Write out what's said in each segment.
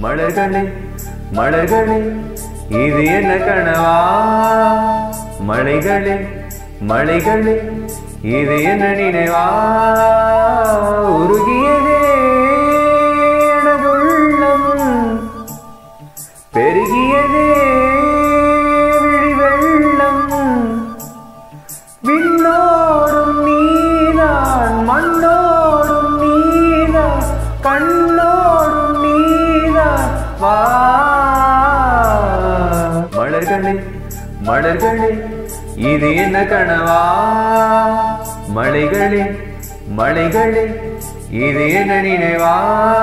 மலர்களே மலர்களே இது என்ன கனவா மலைகளே மலைகளே இது என்ன நினைவா உருகியதே எனதுள்ளம் பெருகியதே விழி வெள்ளம் விண்ணோடும் நீதான் மண்ணோடும் நீதான் கண்ணோடும் நீதான் வா மலர்களே மலர்களே இது என்ன கனவா மலைகளே மலைகளே இது என்ன நினைவா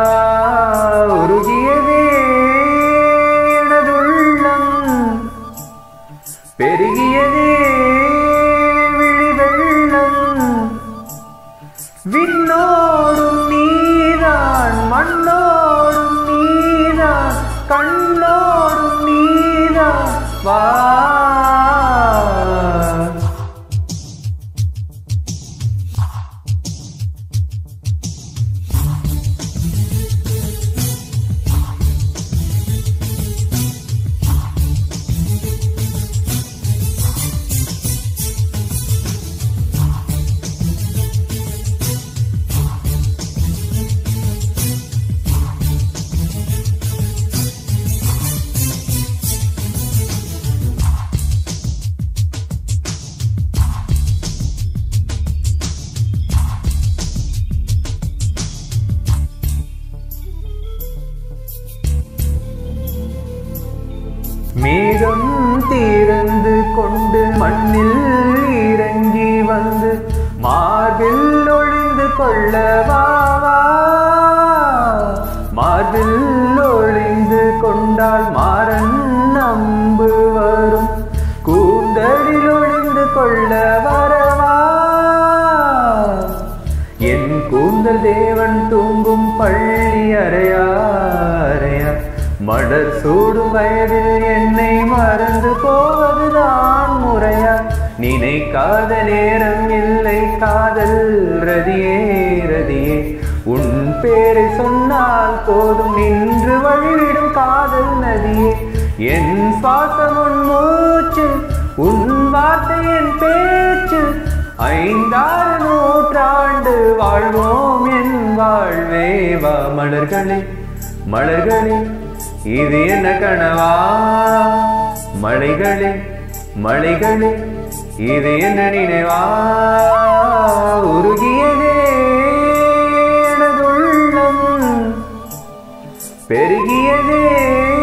உருகியதே எனதுள்ளம் பெருகியதே விழி வெள்ளம் விண்ணோடும் நீதான் மண்ணோடும் நீதான் கண்ணோடும் நீதான் வா மேகம் திறந்து கொண்டு மண்ணில் இறங்கி வந்து மார்பில் ஒளிந்து கொள்ளவாவா மார்பில் ஒளிந்து கொண்டால் மாறன் நம்பு வரும் கூந்தலில் ஒளிந்து கொள்ள வரவா என் கூந்தல் தேவன் தூங்கும் பள்ளி அறையா அறையா மடர் சூடும் வயதில் என்னை மறந்து போவதுதான் முறையா நினைக்காத நேரம் இல்லை காதல் ரதியே ரதியே உன் பேரை சொன்னால் போதும் நின்று வழிவிடும் காதல் நதியே என் சுவாசம் உன் மூச்சு உன் வார்த்தை என் பேச்சு ஐந்தாறு நூற்றாண்டு வாழ்வோம் என் வாழ்வே வா மலர்களே மலர்களே இது என்ன கனவா மலைகளே மலைகளே இது என்ன நினைவா உருகியதே எனதுள்ளம் பெருகியதே